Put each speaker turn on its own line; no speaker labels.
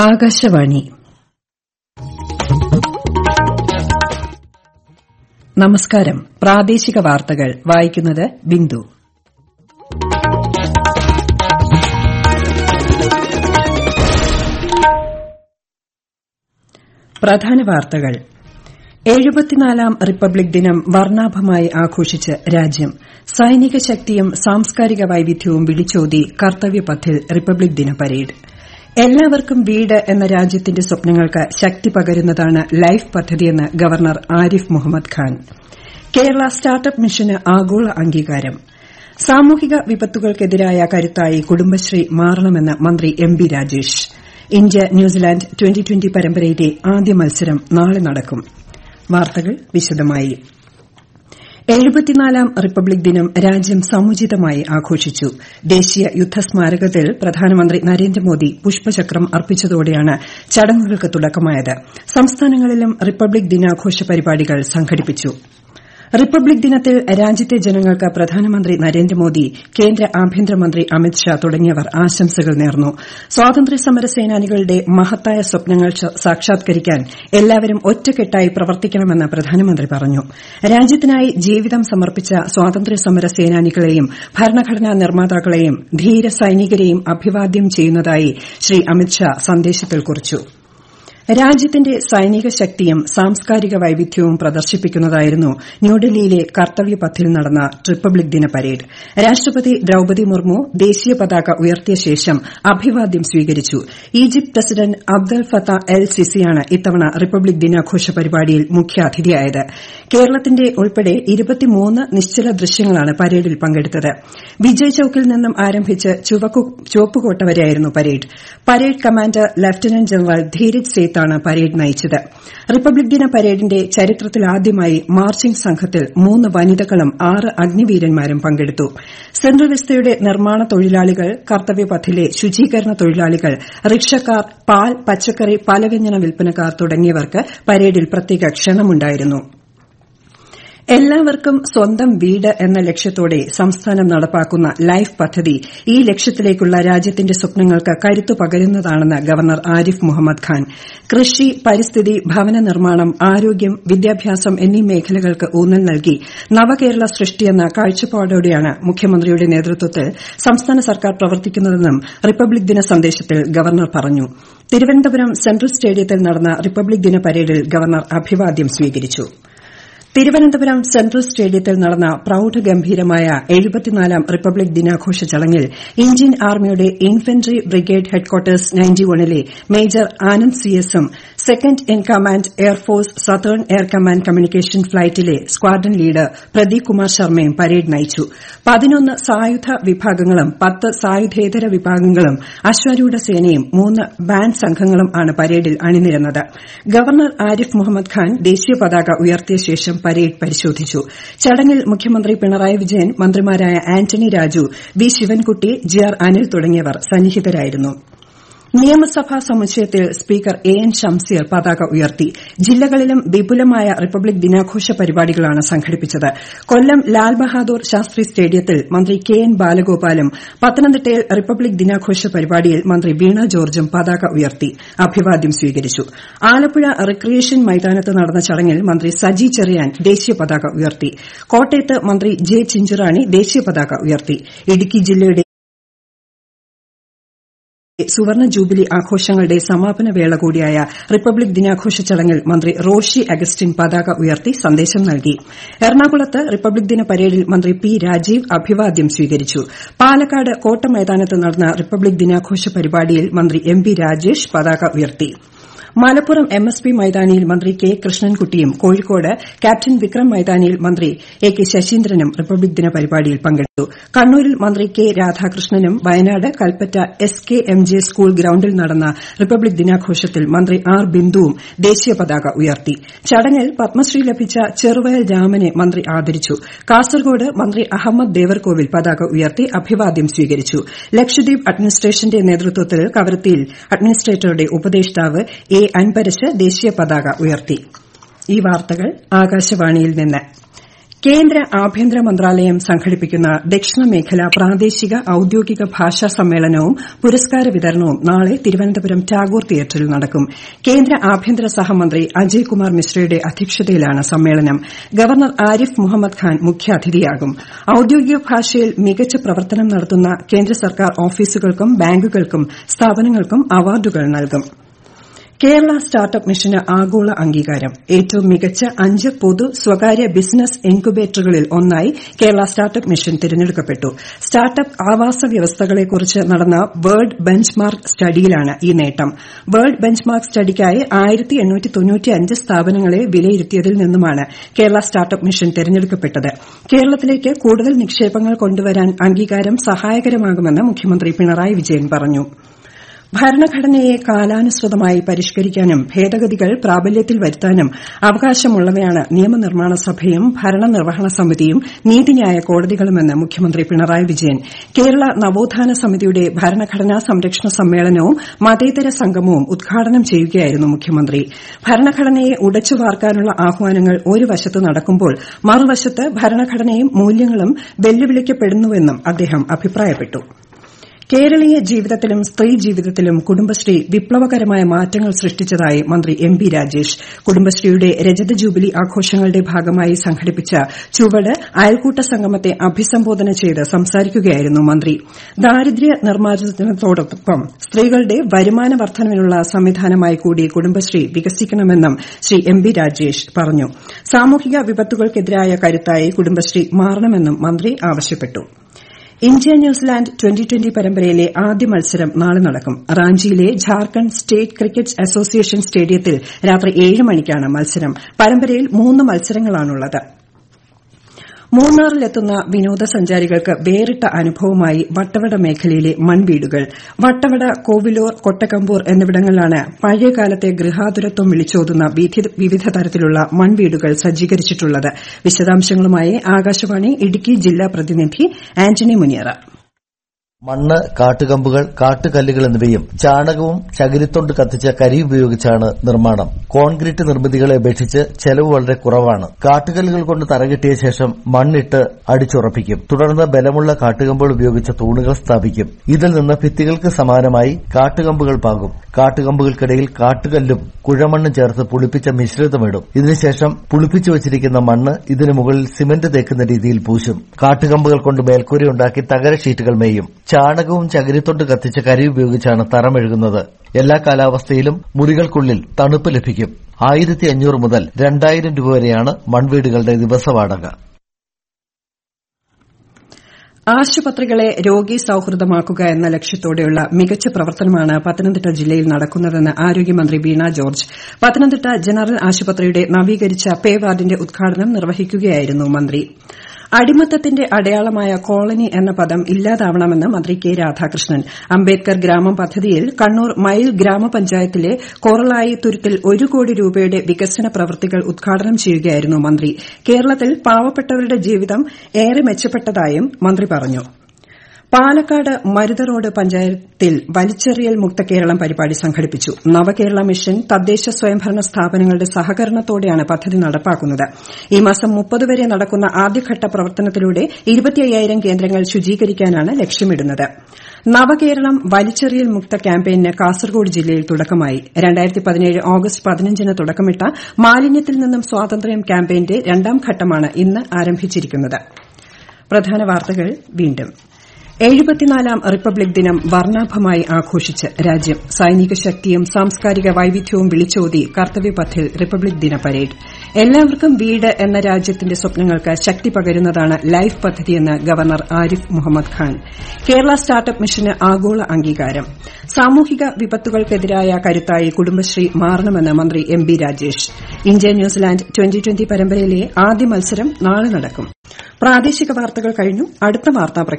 ആകാശവാണി നമസ്കാരം പ്രാദേശിക വാർത്തകൾ വായിക്കുന്നത് ബിന്ദു പ്രധാന വാർത്തകൾ എഴുപത്തിനാലാം റിപ്പബ്ലിക് ദിനം വർണ്ണാഭമായി ആഘോഷിച്ച് രാജ്യം സൈനിക ശക്തിയും സാംസ്കാരിക വൈവിധ്യവും വിളിച്ചോതി കർത്തവ്യപഥിൽ റിപ്പബ്ലിക് ദിന പരേഡ് എല്ലാവർക്കും വീട് എന്ന രാജ്യത്തിന്റെ സ്വപ്നങ്ങൾക്ക് ശക്തി പകരുന്നതാണ് ലൈഫ് പദ്ധതിയെന്ന് ഗവർണർ ആരിഫ് മുഹമ്മദ് ഖാൻ കേരള സ്റ്റാർട്ടപ്പ് മിഷന് ആഗോള അംഗീകാരം സാമൂഹിക വിപത്തുകൾക്കെതിരായ കരുത്തായി കുടുംബശ്രീ മാറണമെന്ന് മന്ത്രി M B Rajesh India New Zealand twenty twenty പരമ്പരയിലെ ആദ്യ മത്സരം നാളെ നടക്കും വാർത്തകൾ വിശദമായി എഴുപത്തിനാലാം റിപ്പബ്ലിക് ദിനം രാജ്യം സമുചിതമായി ആഘോഷിച്ചു ദേശീയ യുദ്ധസ്മാരകത്തിൽ പ്രധാനമന്ത്രി നരേന്ദ്രമോദി പുഷ്പചക്രം അർപ്പിച്ചതോടെയാണ് ചടങ്ങുകൾക്ക് തുടക്കമായത് സംസ്ഥാനങ്ങളിലും റിപ്പബ്ലിക് ദിനാഘോഷ പരിപാടികൾ സംഘടിപ്പിച്ചു റിപ്പബ്ലിക് ദിനത്തിൽ രാജ്യത്തെ ജനങ്ങൾക്ക് പ്രധാനമന്ത്രി നരേന്ദ്രമോദി കേന്ദ്ര ആഭ്യന്തരമന്ത്രി അമിത്ഷാ തുടങ്ങിയവർ ആശംസകൾ നേർന്നു സ്വാതന്ത്ര്യസമര സേനാനികളുടെ മഹത്തായ സ്വപ്നങ്ങൾ സാക്ഷാത്കരിക്കാൻ എല്ലാവരും ഒറ്റക്കെട്ടായി പ്രവർത്തിക്കണമെന്ന് പ്രധാനമന്ത്രി പറഞ്ഞു രാജ്യത്തിനായി ജീവിതം സമർപ്പിച്ച സ്വാതന്ത്ര്യസമര സേനാനികളെയും ഭരണഘടനാ നിർമ്മാതാക്കളെയും ധീര സൈനികരെയും അഭിവാദ്യം ചെയ്യുന്നതായി ശ്രീ അമിത്ഷാ സന്ദേശത്തിൽ കുറിച്ചു രാജ്യത്തിന്റെ സൈനിക ശക്തിയും സാംസ്കാരിക വൈവിധ്യവും പ്രദർശിപ്പിക്കുന്നതായിരുന്നു ന്യൂഡൽഹിയിലെ കർത്തവ്യപഥിൽ നടന്ന റിപ്പബ്ലിക് ദിന പരേഡ് രാഷ്ട്രപതി ദ്രൌപതി മുർമു ദേശീയ പതാക ഉയർത്തിയ ശേഷം അഭിവാദ്യം സ്വീകരിച്ചു Egypt president Abdel Fattah el സിസിയാണ് ഇത്തവണ റിപ്പബ്ലിക് ദിനാഘോഷ പരിപാടിയിൽ മുഖ്യാതിഥിയായത് കേരളത്തിന്റെ ഉൾപ്പെടെ നിശ്ചല ദൃശ്യങ്ങളാണ് പരേഡിൽ പങ്കെടുത്തത് വിജയ് ചൌക്കിൽ നിന്നും ആരംഭിച്ച് ചുവപ്പുകോട്ട വരെയായിരുന്നു parade parade commander lieutenant general Dheeraj Seth ാണ് പരേഡ് നയിച്ചത് റിപ്പബ്ലിക് ദിന പരേഡിന്റെ ചരിത്രത്തിലാദ്യമായി മാർച്ചിംഗ് സംഘത്തിൽ മൂന്ന് വനിതകളും ആറ് അഗ്നിവീരന്മാരും പങ്കെടുത്തു സെൻട്രൽ വിസ്തയുടെ നിർമ്മാണ തൊഴിലാളികൾ കർത്തവ്യപഥിലെ ശുചീകരണ തൊഴിലാളികൾ റിക്ഷക്കാർ പാൽ പച്ചക്കറി പലവ്യഞ്ജന വിൽപ്പനക്കാർ തുടങ്ങിയവർക്ക് പരേഡിൽ പ്രത്യേക ക്ഷണമുണ്ടായിരുന്നു എല്ലാവർക്കും സ്വന്തം വീട് എന്ന ലക്ഷ്യത്തോടെ സംസ്ഥാനം നടപ്പാക്കുന്ന ലൈഫ് പദ്ധതി ഈ ലക്ഷ്യത്തിലേക്കുള്ള രാജ്യത്തിന്റെ സ്വപ്നങ്ങൾക്ക് കരുത്തു പകരുന്നതാണെന്ന് ഗവർണർ ആരിഫ് മുഹമ്മദ് ഖാൻ കൃഷി പരിസ്ഥിതി ഭവന നിർമ്മാണം ആരോഗ്യം വിദ്യാഭ്യാസം എന്നീ മേഖലകൾക്ക് ഊന്നൽ നൽകി നവകേരള സൃഷ്ടിയെന്ന കാഴ്ചപ്പാടോടെയാണ് മുഖ്യമന്ത്രിയുടെ നേതൃത്വത്തിൽ സംസ്ഥാന സർക്കാർ പ്രവർത്തിക്കുന്നതെന്നും റിപ്പബ്ലിക് ദിന സന്ദേശത്തിൽ ഗവർണർ പറഞ്ഞു തിരുവനന്തപുരം സെൻട്രൽ സ്റ്റേഡിയത്തിൽ നടന്ന റിപ്പബ്ലിക് ദിന പരേഡിൽ ഗവർണർ അഭിവാദ്യം സ്വീകരിച്ചു തിരുവനന്തപുരം സെൻട്രൽ സ്റ്റേഡിയത്തിൽ നടന്ന പ്രൌഢഗംഭീരമായ എഴുപത്തിനാലാം റിപ്പബ്ലിക് ദിനാഘോഷ ചടങ്ങിൽ ഇന്ത്യൻ ആർമിയുടെ ഇൻഫൻട്രി ബ്രിഗേഡ് ഹെഡ്ക്വാർട്ടേഴ്സ് നയൻറ്റി വണിലെ മേജർ ആനന്ദ് സി എസും second in command air force southern air command communication ഫ്ളൈറ്റിലെ സ്ക്വാഡ്രൺ ലീഡർ പ്രദീപ് കുമാർ ശർമ്മയും പരേഡ് നയിച്ചു പതിനൊന്ന് സായുധ വിഭാഗങ്ങളും പത്ത് സായുധേതര വിഭാഗങ്ങളും അശ്വാരൂഢ സേനയും മൂന്ന് ബാൻഡ് സംഘങ്ങളും ആണ് പരേഡിൽ അണിനിരന്നത് ഗവർണർ ആരിഫ് മുഹമ്മദ് ഖാൻ ദേശീയ പതാക ഉയർത്തിയ ശേഷം പരേഡ് പരിശോധിച്ചു ചടങ്ങിൽ മുഖ്യമന്ത്രി പിണറായി വിജയൻ മന്ത്രിമാരായ Antony Raju V Sivankutty G R Anil തുടങ്ങിയവർ സന്നിഹിതരായിരുന്നു നിയമസഭാ സമുച്ചയത്തിൽ സ്പീക്കർ എ എൻ ഷംസീർ പതാക ഉയർത്തി ജില്ലകളിലും വിപുലമായ റിപ്പബ്ലിക് ദിനാഘോഷ പരിപാടികളാണ് സംഘടിപ്പിച്ചത് കൊല്ലം ലാൽ ബഹാദൂർ ശാസ്ത്രി സ്റ്റേഡിയത്തിൽ മന്ത്രി കെ എൻ ബാലഗോപാലും പത്തനംതിട്ടയിൽ റിപ്പബ്ലിക് ദിനാഘോഷ പരിപാടിയിൽ മന്ത്രി വീണ ജോർജും പതാക ഉയർത്തി അഭിവാദ്യം സ്വീകരിച്ചു ആലപ്പുഴ റിക്രിയേഷൻ മൈതാനത്ത് നടന്ന ചടങ്ങിൽ മന്ത്രി സജി ചെറിയാൻ ദേശീയ പതാക ഉയർത്തി കോട്ടയത്ത് മന്ത്രി ജെ ചിഞ്ചുറാണി ദേശീയ പതാക ഉയർത്തി ഇടുക്കി ജില്ലയുടെ സുവർണ ജൂബിലി ആഘോഷങ്ങളുടെ സമാപന വേള കൂടിയായ റിപ്പബ്ലിക് ദിനാഘോഷ ചടങ്ങിൽ മന്ത്രി റോഷി അഗസ്റ്റിൻ പതാക ഉയർത്തി സന്ദേശം നൽകി എറണാകുളത്ത് റിപ്പബ്ലിക് ദിന പരേഡിൽ മന്ത്രി പി രാജീവ് അഭിവാദ്യം സ്വീകരിച്ചു പാലക്കാട് കോട്ട മൈതാനത്ത് നടന്ന റിപ്പബ്ലിക് ദിനാഘോഷ പരിപാടിയിൽ മന്ത്രി എം പി രാജേഷ് പതാക ഉയർത്തി മലപ്പുറം എം എസ് പി മൈതാനിയിൽ മന്ത്രി കെ കൃഷ്ണൻകുട്ടിയും കോഴിക്കോട് ക്യാപ്റ്റൻ വിക്രം മൈതാനിയിൽ മന്ത്രി എ കെ ശശീന്ദ്രനും റിപ്പബ്ലിക് ദിന പരിപാടിയിൽ പങ്കെടുത്തു കണ്ണൂരിൽ മന്ത്രി കെ രാധാകൃഷ്ണനും Wayanad Kalpetta S K M J school ഗ്രൌണ്ടിൽ നടന്ന റിപ്പബ്ലിക് ദിനാഘോഷത്തിൽ മന്ത്രി ആർ ബിന്ദുവും ദേശീയ പതാക ഉയർത്തി ചടങ്ങിൽ പത്മശ്രീ ലഭിച്ച ചെറുവയൽ രാമനെ മന്ത്രി ആദരിച്ചു കാസർകോട് മന്ത്രി അഹമ്മദ് ദേവർകോവിൽ പതാക ഉയർത്തി അഭിവാദ്യം സ്വീകരിച്ചു ലക്ഷദ്വീപ് അഡ്മിനിസ്ട്രേഷന്റെ നേതൃത്വത്തിൽ കവരത്തിയിൽ അഡ്മിനിസ്ട്രേറ്ററുടെ ഉപദേഷ്ടാവ് എ അൻപരശ് ദേശീയ പതാക ഉയർത്തി ഈ വാർത്തകൾ ആകാശവാണിയിൽ നിന്ന് കേന്ദ്ര ആഭ്യന്തര മന്ത്രാലയം സംഘടിപ്പിക്കുന്ന ദക്ഷിണ മേഖല പ്രാദേശിക ഔദ്യോഗിക ഭാഷാ സമ്മേളനവും പുരസ്കാര വിതരണവും നാളെ തിരുവനന്തപുരം ടാഗോർ തിയേറ്ററിൽ നടക്കും കേന്ദ്ര ആഭ്യന്തര സഹമന്ത്രി അജയ് കുമാർ മിശ്രയുടെ അധ്യക്ഷതയിലാണ് സമ്മേളനം ഗവർണർ ആരിഫ് മുഹമ്മദ് ഖാൻ മുഖ്യാതിഥിയാകും ഔദ്യോഗിക ഭാഷയിൽ മികച്ച പ്രവർത്തനം നടത്തുന്ന കേന്ദ്ര സർക്കാർ ഓഫീസുകൾക്കും ബാങ്കുകൾക്കും സ്ഥാപനങ്ങൾക്കും അവാർഡുകൾ നൽകും കേരള സ്റ്റാർട്ടപ്പ് മിഷന് ആഗോള അംഗീകാരം ഏറ്റവും മികച്ച അഞ്ച് പൊതു സ്വകാര്യ ബിസിനസ് ഇൻക്യുബേറ്ററുകളിൽ ഒന്നായി കേരള സ്റ്റാർട്ടപ്പ് മിഷൻ തിരഞ്ഞെടുക്കപ്പെട്ടു സ്റ്റാർട്ടപ്പ് ആവാസ വ്യവസ്ഥകളെക്കുറിച്ച് നടന്ന വേൾഡ് ബെഞ്ച് മാർക്ക് സ്റ്റഡിയിലാണ് ഈ നേട്ടം വേൾഡ് ബെഞ്ച് മാർക്ക് സ്റ്റഡിക്കായി സ്ഥാപനങ്ങളെ വിലയിരുത്തിയതിൽ നിന്നുമാണ് കേരള സ്റ്റാർട്ടപ്പ് മിഷൻ തിരഞ്ഞെടുക്കപ്പെട്ടത് കേരളത്തിലേക്ക് കൂടുതൽ നിക്ഷേപങ്ങൾ കൊണ്ടുവരാൻ അംഗീകാരം സഹായകരമാകുമെന്ന് മുഖ്യമന്ത്രി പിണറായി വിജയൻ പറഞ്ഞു ഭരണഘടനയെ കാലാനുസൃതമായി പരിഷ്കരിക്കാനും ഭേദഗതികൾ പ്രാബല്യത്തിൽ വരുത്താനും അവകാശമുള്ളവയാണ് നിയമനിർമ്മാണ സഭയും ഭരണനിർവഹണ സമിതിയും നീതിന്യായ കോടതികളുമെന്ന് മുഖ്യമന്ത്രി പിണറായി വിജയൻ കേരള നവോത്ഥാന സമിതിയുടെ ഭരണഘടനാ സംരക്ഷണ സമ്മേളനവും മതേതര സംഗമവും ഉദ്ഘാടനം ചെയ്യുകയായിരുന്നു മുഖ്യമന്ത്രി ഭരണഘടനയെ ഉടച്ചു വാർക്കാനുള്ള ആഹ്വാനങ്ങൾ ഒരു വശത്ത് നടക്കുമ്പോൾ മറുവശത്ത് ഭരണഘടനയും മൂല്യങ്ങളും വെല്ലുവിളിക്കപ്പെടുന്നുവെന്നും അദ്ദേഹം അഭിപ്രായപ്പെട്ടു കേരളീയ ജീവിതത്തിലും സ്ത്രീ ജീവിതത്തിലും കുടുംബശ്രീ വിപ്ലവകരമായ മാറ്റങ്ങൾ സൃഷ്ടിച്ചതായി മന്ത്രി എം ബി രാജേഷ് കുടുംബശ്രീയുടെ രജത ജൂബിലി ആഘോഷങ്ങളുടെ ഭാഗമായി സംഘടിപ്പിച്ച ചുവട് അയൽക്കൂട്ട സംഗമത്തെ അഭിസംബോധന ചെയ്ത് സംസാരിക്കുകയായിരുന്നു മന്ത്രി ദാരിദ്ര്യ നിർമ്മാർജ്ജനത്തോടൊപ്പം സ്ത്രീകളുടെ വരുമാന വർദ്ധനവിനുള്ള സംവിധാനമായി കൂടി കുടുംബശ്രീ വികസിക്കണമെന്നും ശ്രീ എം ബി രാജേഷ് പറഞ്ഞു സാമൂഹിക വിപത്തുകൾക്കെതിരായ കരുത്തായി കുടുംബശ്രീ മാറണമെന്നും മന്ത്രി ആവശ്യപ്പെട്ടു ഇന്ത്യ ന്യൂസിലാന്റ് ട്വന്റി ട്വന്റി പരമ്പരയിലെ ആദ്യ മത്സരം നാളെ നടക്കും റാഞ്ചിയിലെ ഝാർഖണ്ഡ് സ്റ്റേറ്റ് ക്രിക്കറ്റ് അസോസിയേഷൻ സ്റ്റേഡിയത്തിൽ രാത്രി ഏഴ് മണിക്കാണ് മത്സരം പരമ്പരയിൽ മൂന്ന് മത്സരങ്ങളാണുള്ളത് മൂന്നാറിലെത്തുന്ന വിനോദസഞ്ചാരികൾക്ക് വേറിട്ട അനുഭവമായി വട്ടവട മേഖലയിലെ മൺവീടുകൾ വട്ടവട കോവിലൂർ കൊട്ടക്കമ്പൂർ എന്നിവിടങ്ങളിലാണ് പഴയകാലത്തെ ഗൃഹാതുരത്വം വിളിച്ചോതുന്ന വിവിധ തരത്തിലുള്ള മൺവീടുകൾ സജ്ജീകരിച്ചിട്ടുള്ളത് വിശദാംശങ്ങളുമായി ആകാശവാണി ഇടുക്കി ജില്ലാ പ്രതിനിധി ആന്റണി മുനിയറ
മണ്ണ് കാട്ടുകമ്പുകൾ കാട്ടുകല്ലുകൾ എന്നിവയും ചാണകവും ചകിരിത്തൊണ്ട് കത്തിച്ച കരി ഉപയോഗിച്ചാണ് നിർമ്മാണം കോൺക്രീറ്റ് നിർമ്മിതികളെ അപേക്ഷിച്ച് ചെലവ് വളരെ കുറവാണ് കാട്ടുകല്ലുകൾ കൊണ്ട് തറകെട്ടിയ ശേഷം മണ്ണിട്ട് അടിച്ചുറപ്പിക്കും തുടർന്ന് ബലമുള്ള കാട്ടുകമ്പുകൾ ഉപയോഗിച്ച് തൂണുകൾ സ്ഥാപിക്കും ഇതിൽ നിന്ന് ഭിത്തികൾക്ക് സമാനമായി കാട്ടുകമ്പുകൾ പാകും കാട്ടുകമ്പുകൾക്കിടയിൽ കാട്ടുകല്ലും കുഴമണ്ണും ചേർത്ത് പുളിപ്പിച്ച മിശ്രിതമിടും ഇതിനുശേഷം പുളിപ്പിച്ചു വച്ചിരിക്കുന്ന മണ്ണ് ഇതിനു മുകളിൽ സിമന്റ് തേക്കുന്ന രീതിയിൽ പൂശും കാട്ടുകമ്പുകൾ കൊണ്ട് മേൽക്കൂരയുണ്ടാക്കി തകര ഷീറ്റുകൾ മേയും ചാണകവും ചകിരിത്തൊണ്ട് കത്തിച്ച കരി ഉപയോഗിച്ചാണ് തറമെഴുകുന്നത് എല്ലാ കാലാവസ്ഥയിലും മുറികൾക്കുള്ളിൽ തണുപ്പ് ലഭിക്കും ആയിരത്തി അഞ്ഞൂറ് മുതൽ രണ്ടായിരം രൂപ വരെയാണ് മൺവീടുകളുടെ ദിവസവാടക
ആശുപത്രികളെ രോഗി സൌഹൃദമാക്കുക എന്ന ലക്ഷ്യത്തോടെയുള്ള മികച്ച പ്രവർത്തനമാണ് പത്തനംതിട്ട ജില്ലയിൽ നടക്കുന്നതെന്ന് ആരോഗ്യമന്ത്രി വീണ ജോർജ് പത്തനംതിട്ട ജനറൽ ആശുപത്രിയുടെ നവീകരിച്ച പേ വാർഡിന്റെ ഉദ്ഘാടനം നിർവഹിക്കുകയായിരുന്നു മന്ത്രി അടിമത്തത്തിന്റെ അടയാളമായ കോളനി എന്ന പദം ഇല്ലാതാവണമെന്ന് മന്ത്രി കെ രാധാകൃഷ്ണൻ അംബേദ്കർ ഗ്രാമം പദ്ധതിയിൽ കണ്ണൂർ മയിൽ ഗ്രാമപഞ്ചായത്തിലെ കൊറളായി തുരുത്തിൽ ഒരു കോടി രൂപയുടെ വികസന പ്രവൃത്തികൾ ഉദ്ഘാടനം ചെയ്യുകയായിരുന്നു മന്ത്രി കേരളത്തിൽ പാവപ്പെട്ടവരുടെ ജീവിതം ഏറെ മെച്ചപ്പെട്ടതായും മന്ത്രി പറഞ്ഞു പാലക്കാട് മരുത റോഡ് പഞ്ചായത്തിൽ വലിച്ചെറിയൽ മുക്ത കേരളം പരിപാടി സംഘടിപ്പിച്ചു നവകേരള മിഷൻ തദ്ദേശ സ്വയംഭരണ സ്ഥാപനങ്ങളുടെ സഹകരണത്തോടെയാണ് പദ്ധതി നടപ്പാക്കുന്നത് ഈ മാസം മുപ്പത് വരെ നടക്കുന്ന ആദ്യഘട്ട പ്രവർത്തനത്തിലൂടെ ഇരുപത്തിയ്യായിരം കേന്ദ്രങ്ങൾ ശുചീകരിക്കാനാണ് ലക്ഷ്യമിടുന്നത് നവകേരളം വലിച്ചെറിയൽ മുക്ത ക്യാമ്പയിന് കാസർഗോഡ് ജില്ലയിൽ തുടക്കമായി ഓഗസ്റ്റ് പതിനഞ്ചിന് തുടക്കമിട്ട മാലിന്യത്തിൽ നിന്നും സ്വാതന്ത്ര്യം ക്യാമ്പയിന്റെ രണ്ടാം ഘട്ടമാണ് ഇന്ന് ആരംഭിച്ചിരിക്കുന്നത് പ്രധാന വാർത്തകൾ വീണ്ടും എഴുപത്തിനാലാം റിപ്പബ്ലിക് ദിനം വർണ്ണാഭമായി ആഘോഷിച്ച് രാജ്യം സൈനിക ശക്തിയും സാംസ്കാരിക വൈവിധ്യവും വിളിച്ചോതി കർത്തവ്യപഥിൽ റിപ്പബ്ലിക് ദിന പരേഡ് എല്ലാവർക്കും വീട് എന്ന രാജ്യത്തിന്റെ സ്വപ്നങ്ങൾക്ക് ശക്തി പകരുന്നതാണ് ലൈഫ് പദ്ധതിയെന്ന് ഗവർണർ ആരിഫ് മുഹമ്മദ് ഖാൻ കേരള സ്റ്റാർട്ടപ്പ് മിഷന് ആഗോള അംഗീകാരം സാമൂഹിക വിപത്തുകൾക്കെതിരായ കരുത്തായി കുടുംബശ്രീ മാറണമെന്ന് മന്ത്രി M B Rajesh India New Zealand twenty twenty പരമ്പരയിലെ ആദ്യ മത്സരം നാളെ നടക്കും പ്രാദേശിക വാർത്തകൾ കഴിഞ്ഞു അടുത്ത വാർത്താ